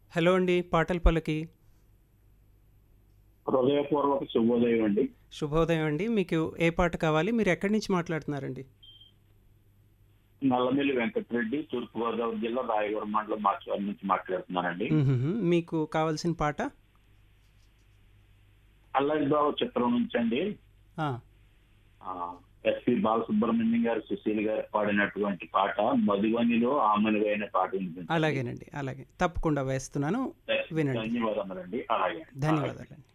Hello అండి పాటల పల్లకి హృదయపూర్వక శుభోదయం అండి శుభోదయం అండి మీకు ఏ పాట కావాలి మీరు ఎక్కడి నుంచి మాట్లాడుతున్నారండి నల్లమిల్లి వెంకటరెడ్డి తూర్పుగోదావరి జిల్లా రాయవరం మండలం మాచవరం నుంచి మాట్లాడుతున్నానండి మ్మ్హ్మ్. మీకు కావాల్సిన పాట అల్లరి బాబు చిత్రం నుంచి అండి ఆ, ఎస్పి బాలసుబ్రహ్మణ్యం గారు సుశీల్ గారు పాడినటువంటి పాట మధువనిలో ఆమనువైన పాట వినిపించండి. అలాగేనండి అలాగే తప్పకుండా వేస్తున్నాను వినండి ధన్యవాదములండి అలాగే ధన్యవాదాలండి